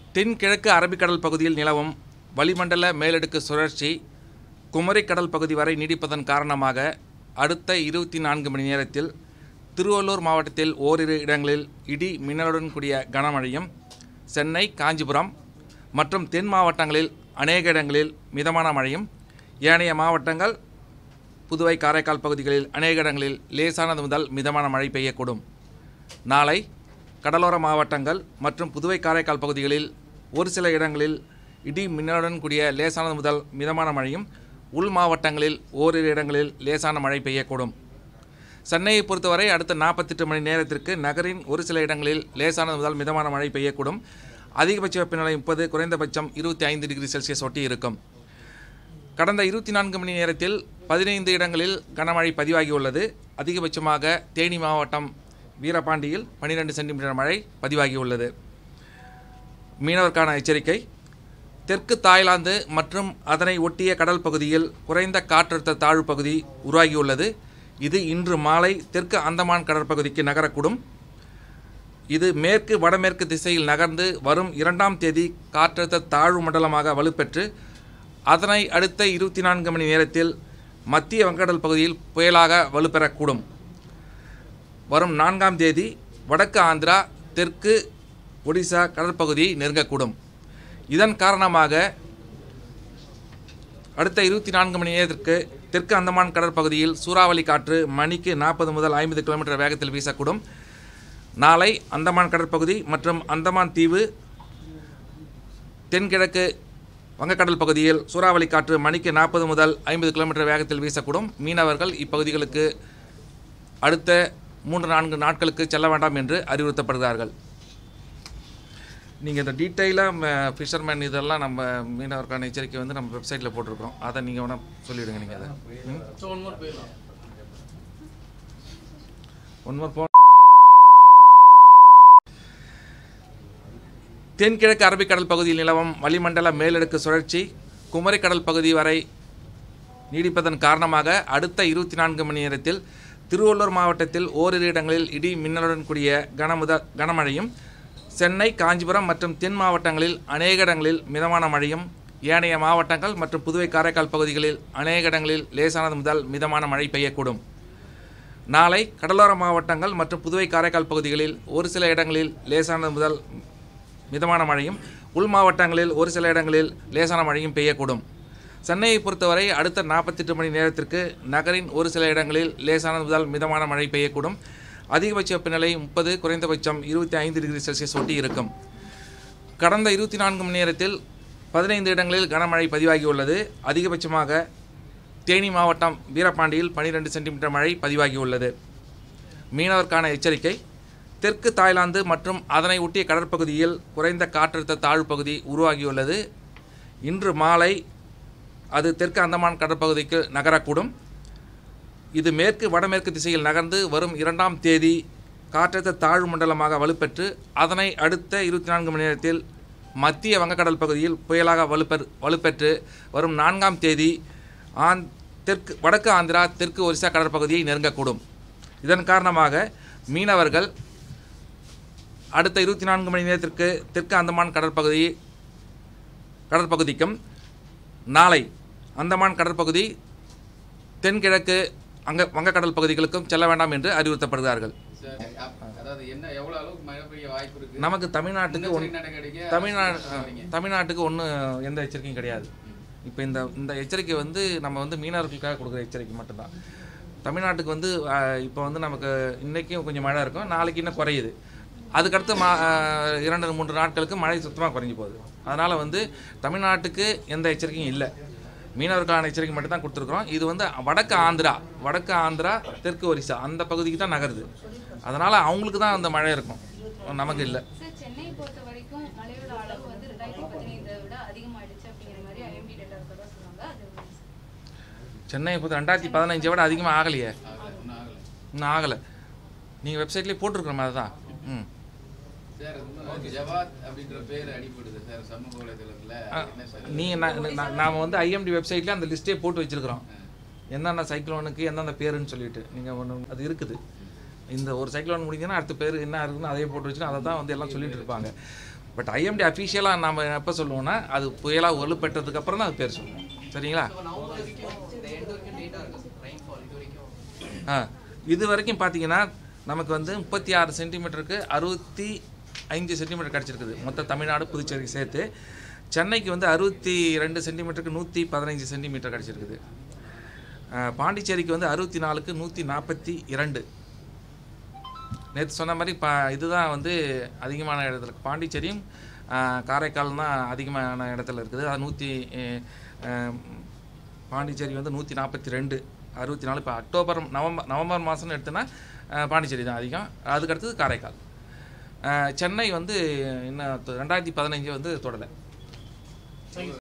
தென்கிழக்கு அரபிக்கடல் பகுதியில் நிலவும் வளிமண்டல மேலடுக்கு சுழற்சி குமரிக்கடல் பகுதி வரை நீடிப்பதன் காரணமாக அடுத்த இருபத்தி நான்கு மணி நேரத்தில் திருவள்ளூர் மாவட்டத்தில் ஓரிரு இடங்களில் இடி மின்னலுடன் கூடிய கனமழையும் சென்னை காஞ்சிபுரம் மற்றும் தென் மாவட்டங்களில் அநேக இடங்களில் மிதமான மழையும் ஏனைய மாவட்டங்கள் புதுவை காரைக்கால் பகுதிகளில் அநேக இடங்களில் லேசானது முதல் மிதமான மழை பெய்யக்கூடும் நாளை கடலோர மாவட்டங்கள் மற்றும் புதுவை காரைக்கால் பகுதிகளில் ஒரு சில இடங்களில் இடி மின்னலுடன் கூடிய லேசானது முதல் மிதமான மழையும் உள் மாவட்டங்களில் ஓரிரு இடங்களில் லேசான மழை பெய்யக்கூடும் சென்னையை பொறுத்தவரை அடுத்த நாற்பத்தெட்டு மணி நேரத்திற்கு நகரின் ஒரு சில இடங்களில் லேசானது முதல் மிதமான மழை பெய்யக்கூடும் அதிகபட்ச வெப்பநிலை முப்பது குறைந்தபட்சம் இருபத்தி ஐந்து டிகிரி செல்சியஸ் ஒட்டி இருக்கும் கடந்த இருபத்தி நான்கு மணி நேரத்தில் பதினைந்து இடங்களில் கனமழை பதிவாகியுள்ளது அதிகபட்சமாக தேனி மாவட்டம் வீரபாண்டியில் பன்னிரெண்டு சென்டிமீட்டர் மழை பதிவாகியுள்ளது மீனவருக்கான எச்சரிக்கை தெற்கு தாய்லாந்து மற்றும் அதனை ஒட்டிய கடல் பகுதியில் குறைந்த காற்றழுத்த தாழ்வு பகுதி உருவாகியுள்ளது இது இன்று மாலை தெற்கு அந்தமான் கடற்பகுதிக்கு நகரக்கூடும் இது மேற்கு வடமேற்கு திசையில் நகர்ந்து வரும் இரண்டாம் தேதி காற்றழுத்த தாழ்வு மண்டலமாக வலுப்பெற்று அதனை அடுத்த இருபத்தி நான்கு மணி நேரத்தில் மத்திய வங்கடல் பகுதியில் புயலாக வலுப்பெறக்கூடும் வரும் நான்காம் தேதி வடக்கு ஆந்திரா தெற்கு ஒடிசா கடற்பகுதியை நெருங்கக்கூடும் இதன் காரணமாக அடுத்த இருபத்தி நான்கு மணி நேரத்திற்கு தெற்கு அந்தமான் கடற்பகுதியில் சூறாவளி காற்று மணிக்கு நாற்பது முதல் ஐம்பது கிலோமீட்டர் வேகத்தில் வீசக்கூடும் நாளை அந்தமான் கடற்பகுதி மற்றும் அந்தமான் தீவு தென்கிழக்கு வங்கக்கடல் பகுதியில் சூறாவளி காற்று மணிக்கு நாற்பது முதல் ஐம்பது கிலோமீட்டர் வேகத்தில் வீசக்கூடும் மீனவர்கள் இப்பகுதிகளுக்கு அடுத்த மூன்று நான்கு நாட்களுக்கு செல்ல வேண்டாம் என்று அறிவுறுத்தப்படுகிறார்கள் நீங்கள் இந்த டீட்டெயிலாக ஃபிஷர்மேன் இதெல்லாம் நம்ம மீனவருக்கான எச்சரிக்கை வந்து நம்ம வெப்சைட்டில் போட்டிருக்கிறோம் அதை நீங்கள் வேணால் சொல்லிவிடுங்க நீங்கள் அதை ம் ஒன் மோர் போ தென்கிழக்கு அரபிக்கடல் பகுதியில் நிலவும் வளிமண்டல மேலடுக்கு சுழற்சி குமரிக்கடல் பகுதி வரை நீடிப்பதன் காரணமாக அடுத்த இருபத்தி நான்கு மணி நேரத்தில் திருவள்ளூர் மாவட்டத்தில் ஓரிரு இடங்களில் இடி மின்னலுடன் கூடிய கனமுத கனமழையும் சென்னை காஞ்சிபுரம் மற்றும் தென் மாவட்டங்களில் அநேக இடங்களில் மிதமான மழையும் ஏனைய மாவட்டங்கள் மற்றும் புதுவை காரைக்கால் பகுதிகளில் அநேக இடங்களில் லேசானது முதல் மிதமான மழை பெய்யக்கூடும் நாளை கடலோர மாவட்டங்கள் மற்றும் புதுவை காரைக்கால் பகுதிகளில் ஒரு சில இடங்களில் லேசானது முதல் மிதமான மழையும் உள் மாவட்டங்களில் ஒரு சில இடங்களில் லேசான மழையும் பெய்யக்கூடும் சென்னையை பொறுத்தவரை அடுத்த நாற்பத்தெட்டு மணி நேரத்திற்கு நகரின் ஒரு சில இடங்களில் லேசானது முதல் மிதமான மழை பெய்யக்கூடும் அதிகபட்ச வெப்பநிலை முப்பது குறைந்தபட்சம் இருபத்தி ஐந்து டிகிரி செல்சியஸ் ஒட்டி இருக்கும் கடந்த இருபத்தி நான்கு மணி நேரத்தில் பதினைந்து இடங்களில் கனமழை பதிவாகியுள்ளது அதிகபட்சமாக தேனி மாவட்டம் வீரபாண்டியில் பனிரெண்டு சென்டிமீட்டர் மழை பதிவாகியுள்ளது மீனவருக்கான எச்சரிக்கை தெற்கு தாய்லாந்து மற்றும் அதனை ஒட்டிய கடற்பகுதியில் குறைந்த காற்றழுத்த தாழ்வு பகுதி உருவாகியுள்ளது இன்று மாலை அது தெற்கு அந்தமான் கடற்பகுதிக்கு நகரக்கூடும் இது மேற்கு வடமேற்கு திசையில் நகர்ந்து வரும் இரண்டாம் தேதி காற்றழுத்த தாழ்வு மண்டலமாக வலுப்பெற்று அதனை அடுத்த இருபத்தி நான்கு மணி நேரத்தில் மத்திய வங்கக்கடல் பகுதியில் புயலாக வலுப்பெற் வலுப்பெற்று வரும் நான்காம் தேதி ஆந் தெற்கு வடக்கு ஆந்திரா தெற்கு ஒரிசா கடற்பகுதியை நெருங்கக்கூடும் இதன் காரணமாக மீனவர்கள் அடுத்த இருபத்தி நான்கு மணி நேரத்திற்கு தெற்கு அந்தமான் கடற்பகுதி கடற்பகுதிக்கும் நாளை அந்தமான் கடற்பகுதி தென்கிழக்கு அங்க வங்கக்கடல் பகுதிகளுக்கும் செல்ல வேண்டாம் என்று அறிவுறுத்தப்படுகிறார்கள் சரி, அப்- அதாவது என்ன எவ்வளவு அளவுக்கு மழை பெய்ய வாய்ப்பு இருக்கு நமக்கு தமிழ்நாட்டுக்கு ஒன் முன்னெச்சரிக்கை நடவடிக்கை தமிழ்நாடு அரசு சொல்றீங்க. தமிழ்நாட்டுக்கு ஒன்றும் எந்த எச்சரிக்கையும் கிடையாது இப்போ இந்த இந்த எச்சரிக்கை வந்து நம்ம வந்து மீனவர்களுக்காக கொடுக்குற எச்சரிக்கை மட்டும்தான் தமிழ்நாட்டுக்கு வந்து அஹ், இப்போ வந்து நமக்கு இன்றைக்கும் கொஞ்சம் மழை இருக்கும் நாளைக்கு இன்னும் குறையுது அதுக்கடுத்து மா அஹ், இரண்டு மூன்று நாட்களுக்கு மழை சுத்தமாக குறைஞ்சி போகுது அதனால் வந்து தமிழ்நாட்டுக்கு எந்த எச்சரிக்கையும் இல்லை மீனவர்களுக்கான எச்சரிக்கை மட்டும் தான் கொடுத்துருக்குறோம் இது வந்து வடக்கு ஆந்திரா வடக்கு ஆந்திரா தெற்கு ஒரிசா அந்த பகுதிக்கு தான் நகருது அதனால் அவங்களுக்கு தான் அந்த மழை இருக்கும் நமக்கு இல்லை சார் சென்னையை பொறுத்த வரைக்கும் மழையோட அளவு வந்து ரெண்டாயிரத்தி பதினைந்தை விட அதிகமாயிடுச்சு அப்படிங்கிற மாதிரி ஐஎம்டி டேட்டா இருக்கிறதா சொன்னாங்க அது எப்படி சார்? சென்னை இப்போ ரெண்டாயிரத்தி பதினஞ்சை விட அதிகமாக ஆகலையே ஆகல, இன்னும் ஆகல. இன்னும் ஆகலை நீங்கள் வெப்சைட்லேயே போட்டிருக்கிற மாதிரி தான் ம் சார் இன்னும் ஜவாத் அப்படின்ற பேர் அடிபடுது சார் சமூக வலைதளத்துல என்ன சார் நீங்கள் நாம் வந்து ஐஎம்டி வெப்சைட்லேயே அந்த லிஸ்ட்டே போட்டு வச்சுருக்கிறோம் என்னென்ன சைக்ளோனுக்கு எந்தெந்த பேருன்னு சொல்லிட்டு நீங்கள் ஒன்று அது இருக்குது இந்த ஒரு சைக்ளோன் முடிஞ்சதுன்னா அடுத்த பேர் என்ன இருக்குன்னு அதையே போட்டு வச்சுன்னா அதை தான் வந்து எல்லாம் சொல்லிட்டு இருப்பாங்க பட் ஐஎம்டி அஃபிஷியலாக நம்ம எப்போ சொல்லுவோம்னா அது புயலாக வலுப்பெற்றதுக்கு அப்புறம் தான் அது பேர் சொல்லுவோம் சரிங்களா நவம்பர் வரைக்கும் இந்த எண்டு வரைக்கும் டேட்டா இருக்கு ரெயின்ஃபால் இது வரைக்கும் ஆ இது வரைக்கும் பார்த்தீங்கன்னா நமக்கு வந்து முப்பத்தி ஆறு சென்டிமீட்டருக்கு அறுபத்தி ஐந்து சென்டிமீட்டர் கிடச்சிருக்குது மொத்த தமிழ்நாடு புதுச்சேரிக்கு சேர்த்து சென்னைக்கு வந்து அறுபத்தி ரெண்டு சென்டிமீட்டருக்கு நூற்றி பதினைஞ்சு சென்டிமீட்டர் கிடச்சிருக்குது ஆ, பாண்டிச்சேரிக்கு வந்து அறுபத்தி நாலுக்கு நூற்றி நாற்பத்தி இரண்டு நேற்று சொன்ன மாதிரி பா இதுதான் வந்து அதிகமான இடத்துல பாண்டிச்சேரியும் ஆ, காரைக்கால் தான் அதிகமான இடத்துல இருக்குது அது நூற்றி பாண்டிச்சேரி வந்து நூற்றி நாற்பத்தி ரெண்டு அறுபத்தி நாலு இப்போ அக்டோபர் நவம்பர் நவம்பர் மாதம்னு எடுத்தோன்னா ஆ, பாண்டிச்சேரி தான் அதிகம் அதுக்கு அடுத்தது காரைக்கால் ஆ, சென்னை வந்து இன்னும் ரெண்டாயிரத்தி பதினஞ்சு வந்து தொடலை